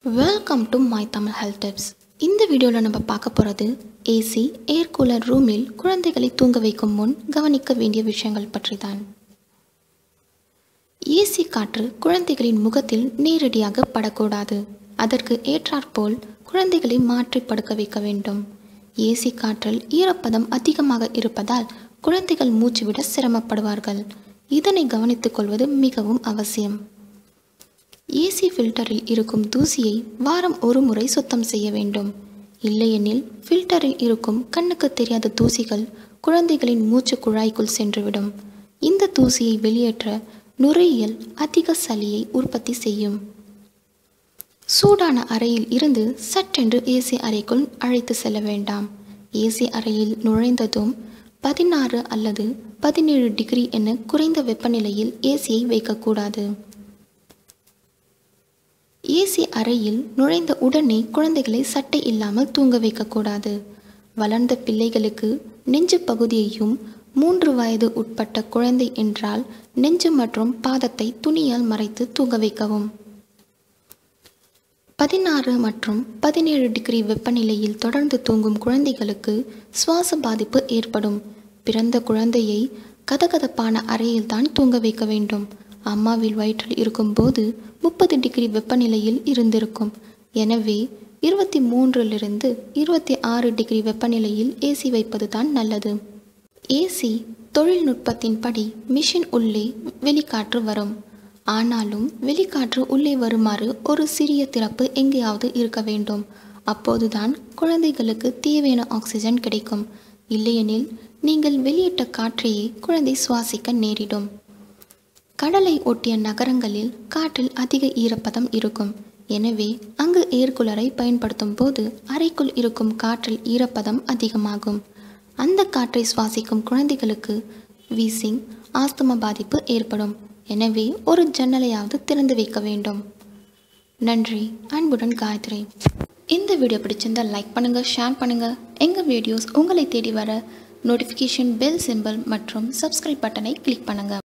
welcome to my Tamil health tips இந்த வீடியோவில் நம்ம பார்க்க போகிறது ஏசி ஏர் கூலர் ரூமில் குழந்தைகளை தூங்க வைக்கும் முன் கவனிக்க வேண்டிய விஷயங்கள் பற்றி தான் ஏசி காற்று குழந்தைகளின் முகத்தில் நேரடியாக படக்கூடாது அதற்கு ஏற்றாற்போல் குழந்தைகளை மாற்றி படுக்க வைக்க வேண்டும் ஏசி காற்றில் ஈரப்பதம் அதிகமாக இருப்பதால் குழந்தைகள் மூச்சுவிட சிரமப்படுவார்கள் இதனை கவனித்துக் கொள்வது மிகவும் அவசியம் ஏசி ஃபில்டரில் இருக்கும் தூசியை வாரம் ஒரு முறை சுத்தம் செய்ய வேண்டும் இல்லையெனில் ஃபில்டரில் இருக்கும் கண்ணுக்கு தெரியாத தூசிகள் குழந்தைகளின் மூச்சு குழாய்க்குள் சென்றுவிடும் இந்த தூசியை வெளியேற்ற நுரையீரல் அதிக சளியை உற்பத்தி செய்யும் சூடான அறையில் இருந்து சட்டென்று ஏசி அறைக்குள் அழைத்து செல்ல வேண்டாம் ஏசி அறையில் நுழைந்ததும் பதினாறு அல்லது பதினேழு டிகிரி என குறைந்த வெப்பநிலையில் ஏசியை வைக்கக்கூடாது ஏசி அறையில் நுழைந்த உடனே குழந்தைகளை சட்டை இல்லாமல் தூங்க வைக்கக்கூடாது வளர்ந்த பிள்ளைகளுக்கு நெஞ்சு பகுதியையும் மூன்று வயது உட்பட்ட குழந்தை என்றால் நெஞ்சு மற்றும் பாதத்தை துணியால் மறைத்து தூங்க வைக்கவும் பதினாறு மற்றும் பதினேழு டிகிரி வெப்பநிலையில் தொடர்ந்து தூங்கும் குழந்தைகளுக்கு சுவாச பாதிப்பு ஏற்படும் பிறந்த குழந்தையை கதகதப்பான அறையில் தான் தூங்க வைக்க வேண்டும் அம்மாவில் வயிற்றில் இருக்கும்போது முப்பது டிகிரி வெப்பநிலையில் இருந்திருக்கும் எனவே இருபத்தி மூன்றிலிருந்து இருபத்தி ஆறு டிகிரி வெப்பநிலையில் ஏசி வைப்பது தான் நல்லது ஏசி தொழில்நுட்பத்தின்படி மிஷின் உள்ளே வெளிக்காற்று வரும் ஆனாலும் வெளிக்காற்று உள்ளே வருமாறு ஒரு சிறிய திறப்பு எங்கேயாவது இருக்க வேண்டும் அப்போதுதான் குழந்தைகளுக்கு தேவையான ஆக்சிஜன் கிடைக்கும் இல்லையெனில் நீங்கள் வெளியிட்ட காற்றையே குழந்தை சுவாசிக்க நேரிடும் கடலை ஒட்டிய நகரங்களில் காற்றில் அதிக ஈரப்பதம் இருக்கும் எனவே அங்கு ஏர்குலரை பயன்படுத்தும் போது அறைக்குள் இருக்கும் காற்றில் ஈரப்பதம் அதிகமாகும் அந்த காற்றை சுவாசிக்கும் குழந்தைகளுக்கு வீசிங் ஆஸ்துமா பாதிப்பு ஏற்படும் எனவே ஒரு ஜன்னலையாவது திறந்து வைக்க வேண்டும் நன்றி அன்புடன் காயத்ரி இந்த வீடியோ பிடிச்சிருந்தால் லைக் பண்ணுங்கள் ஷேர் பண்ணுங்கள் எங்கள் வீடியோஸ் உங்களை தேடி வர நோட்டிஃபிகேஷன் பெல் சிம்பிள் மற்றும் சப்ஸ்கிரைப் பட்டனை கிளிக் பண்ணுங்கள்